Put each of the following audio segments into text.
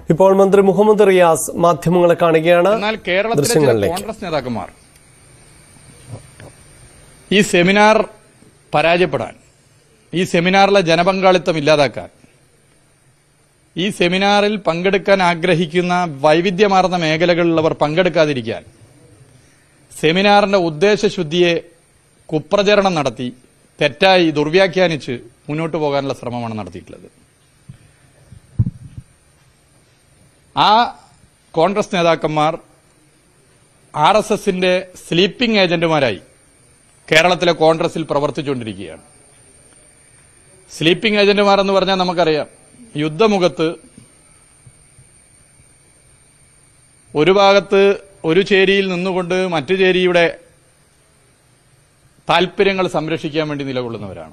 ഇപ്പോൾ മന്ത്രി മുഹമ്മദ് റിയാസ് മാധ്യമങ്ങളെ കാണുകയാണ് എന്നാൽ കേരളത്തിലെ ചില ദൃശ്യങ്ങളിലേക്ക്. കോൺഗ്രസ് നേതാക്കന്മാർ ഈ സെമിനാർ പരാജയപ്പെടാൻ ഈ സെമിനാറിലെ ജനപങ്കാളിത്തം ഇല്ലാതാക്കാൻ ഈ സെമിനാറിൽ പങ്കെടുക്കാൻ ആഗ്രഹിക്കുന്ന വൈവിധ്യമാർന്ന മേഖലകളിലുള്ളവർ പങ്കെടുക്കാതിരിക്കാൻ സെമിനാറിന്റെ ഉദ്ദേശശുദ്ധിയെ കുപ്രചരണം നടത്തി തെറ്റായി ദുർവ്യാഖ്യാനിച്ച് മുന്നോട്ട് പോകാനുള്ള ശ്രമമാണ് നടത്തിയിട്ടുള്ളത് ആ കോൺഗ്രസ് നേതാക്കന്മാർ ആർ എസ് എസിന്റെ സ്ലീപ്പിംഗ് ഏജന്റുമാരായി കേരളത്തിലെ കോൺഗ്രസിൽ പ്രവർത്തിച്ചുകൊണ്ടിരിക്കുകയാണ് സ്ലീപ്പിംഗ് ഏജന്റുമാർ എന്ന് പറഞ്ഞാൽ നമുക്കറിയാം യുദ്ധമുഖത്ത് ഒരു ഭാഗത്ത് ഒരു ചേരിയിൽ നിന്നുകൊണ്ട് മറ്റു ചേരിയുടെ താൽപര്യങ്ങൾ സംരക്ഷിക്കാൻ വേണ്ടി നിലകൊള്ളുന്നവരാണ്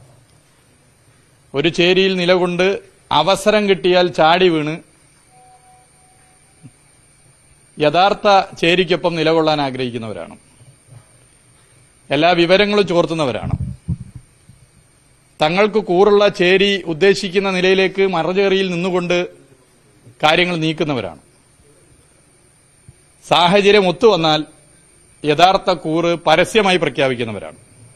ഒരു ചേരിയിൽ നിലകൊണ്ട് അവസരം കിട്ടിയാൽ ചാടി വീണ് യഥാർത്ഥ ചേരിക്കൊപ്പം നിലകൊള്ളാൻ ആഗ്രഹിക്കുന്നവരാണ് എല്ലാ വിവരങ്ങളും ചോർത്തുന്നവരാണ് തങ്ങൾക്ക് കൂറുള്ള ചേരി ഉദ്ദേശിക്കുന്ന നിലയിലേക്ക് മറചേറിയിൽ നിന്നുകൊണ്ട് കാര്യങ്ങൾ നീക്കുന്നവരാണ് സാഹചര്യം ഒത്തുവന്നാൽ യഥാർത്ഥ കൂറ് പരസ്യമായി പ്രഖ്യാപിക്കുന്നവരാണ്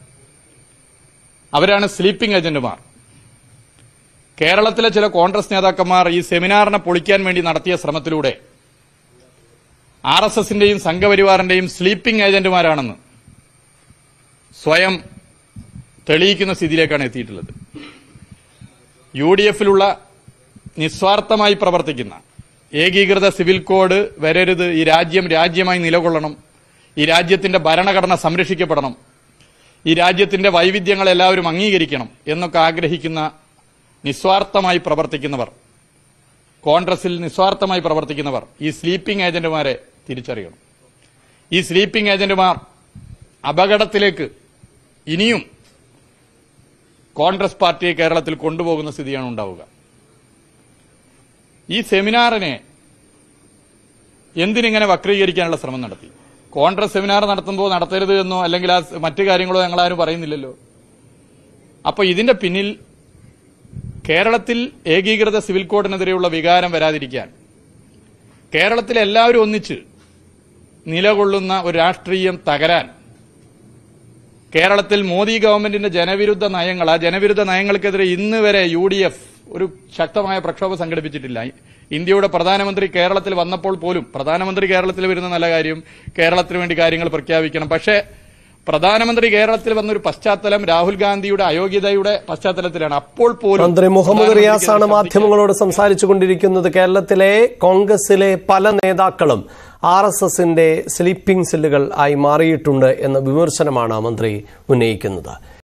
അവരാണ് സ്ലീപ്പിംഗ് ഏജന്റുമാർ കേരളത്തിലെ ചില കോൺഗ്രസ് നേതാക്കന്മാർ ഈ സെമിനാറിനെ പൊളിക്കാൻ വേണ്ടി നടത്തിയ ശ്രമത്തിലൂടെ ആർ എസ് എസിന്റെയും സംഘപരിവാറിന്റെയും സ്ലീപ്പിംഗ് ഏജന്റുമാരാണെന്ന് സ്വയം തെളിയിക്കുന്ന സ്ഥിതിയിലേക്കാണ് എത്തിയിട്ടുള്ളത് യു ഡി എഫിലുള്ള നിസ്വാർത്ഥമായി പ്രവർത്തിക്കുന്ന ഏകീകൃത സിവിൽ കോഡ് വരരുത് ഈ രാജ്യം രാജ്യമായി നിലകൊള്ളണം ഈ രാജ്യത്തിന്റെ ഭരണഘടന സംരക്ഷിക്കപ്പെടണം ഈ രാജ്യത്തിന്റെ വൈവിധ്യങ്ങൾ എല്ലാവരും അംഗീകരിക്കണം എന്നൊക്കെ ആഗ്രഹിക്കുന്ന നിസ്വാർത്ഥമായി പ്രവർത്തിക്കുന്നവർ കോൺഗ്രസിൽ നിസ്വാർത്ഥമായി പ്രവർത്തിക്കുന്നവർ ഈ സ്ലീപ്പിംഗ് ഏജന്റുമാരെ തിരിച്ചറിയണം ഈ സ്ലീപ്പിംഗ് ഏജന്റുമാർ അപകടത്തിലേക്ക് ഇനിയും കോൺഗ്രസ് പാർട്ടിയെ കേരളത്തിൽ കൊണ്ടുപോകുന്ന സ്ഥിതിയാണ് ഉണ്ടാവുക ഈ സെമിനാറിനെ എന്തിനിങ്ങനെ വക്രീകരിക്കാനുള്ള ശ്രമം നടത്തി കോൺഗ്രസ് സെമിനാർ നടത്തുമ്പോൾ നടത്തരുത് എന്നോ അല്ലെങ്കിൽ ആ മറ്റു കാര്യങ്ങളോ ഞങ്ങളാരും പറയുന്നില്ലല്ലോ അപ്പൊ ഇതിന്റെ പിന്നിൽ കേരളത്തിൽ ഏകീകൃത സിവിൽ കോഡിനെതിരെയുള്ള വികാരം വരാതിരിക്കാൻ കേരളത്തിൽ എല്ലാവരും ഒന്നിച്ച് നിലകൊള്ളുന്ന ഒരു രാഷ്ട്രീയം തകരാൻ കേരളത്തിൽ മോദി ഗവൺമെന്റിന്റെ ജനവിരുദ്ധ നയങ്ങൾ ആ ജനവിരുദ്ധ നയങ്ങൾക്കെതിരെ ഇന്ന് വരെ യു ഡി എഫ് ഒരു ശക്തമായ പ്രക്ഷോഭം സംഘടിപ്പിച്ചിട്ടില്ല ഇന്ത്യയുടെ പ്രധാനമന്ത്രി കേരളത്തിൽ വന്നപ്പോൾ പോലും പ്രധാനമന്ത്രി കേരളത്തിൽ വരുന്ന നല്ല കാര്യം കേരളത്തിന് വേണ്ടി കാര്യങ്ങൾ പ്രഖ്യാപിക്കണം പക്ഷേ പ്രധാനമന്ത്രി കേരളത്തിൽ വന്നൊരു പശ്ചാത്തലം രാഹുൽ ഗാന്ധിയുടെ അയോഗ്യതയുടെ പശ്ചാത്തലത്തിലാണ് അപ്പോൾ പോലും മന്ത്രി മുഹമ്മദ് പ്രധാനമന്ത്രിക്ക് റിയാസാണ് ശബ്ദിക്കാൻ- മാധ്യമങ്ങളോട് സംസാരിച്ചു കൊണ്ടിരിക്കുന്നത് കേരളത്തിലെ കോൺഗ്രസിലെ പല നേതാക്കളും ആർ എസ് എസിന്റെ സ്ലീപ്പിംഗ് സെല്ലുകൾ ആയി മാറിയിട്ടുണ്ട് എന്ന വിമർശനമാണ് മന്ത്രി ഉന്നയിക്കുന്നത്